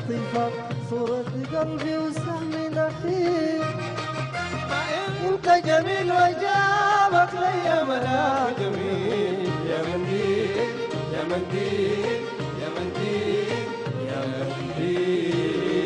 لطيفة صورة قلبي وسهمي نحيف انت جميل وجابك لي ملاك جميل يا منديل يا منديل يا منديل يا منديل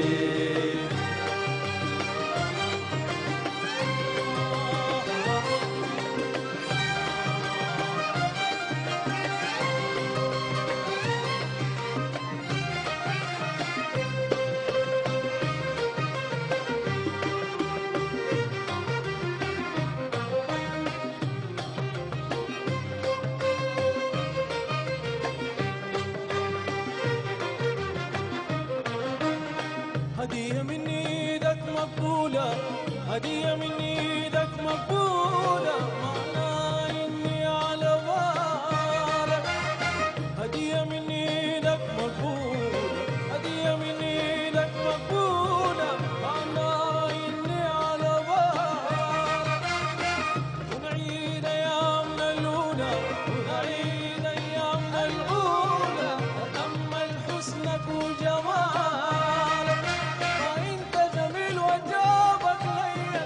هدية من ايدك مقبولة هدية من ايدك مقبولة معناها اني على بالك هدية من ايدك مقبولة هدية من ايدك مقبولة معناها اني على بالك ونعيد ايامنا الاولى ونعيد ايامنا الاولى نتامل حسنك وجمالك فانت جميل وجابك ليا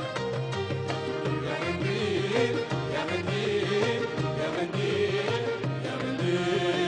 يا منديل يا منديل يا منديل يا منديل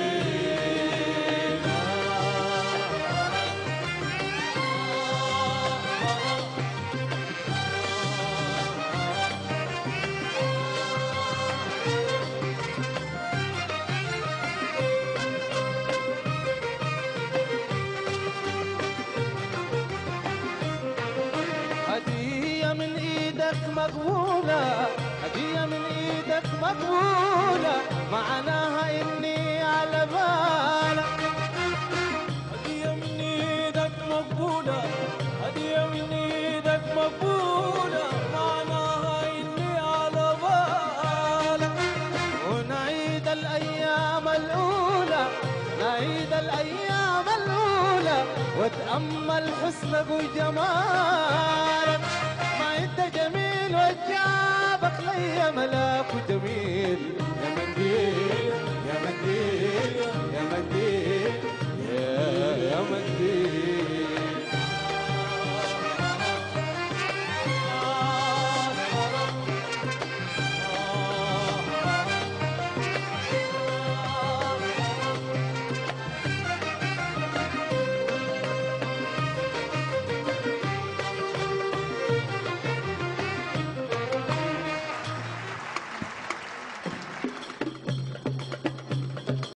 هدية من ايدك مقبولة هدية من ايدك مقبولة معناها اني على بالك هدية من ايدك مقبولة هدية من ايدك مقبولة معناها اني على بالك ونعيد الايام الاولى نعيد الايام الاولى واتامل حسنك وجمالك ما انت جميل وجابك لي ملاك وجميل يا منديل يا منديل يا منديل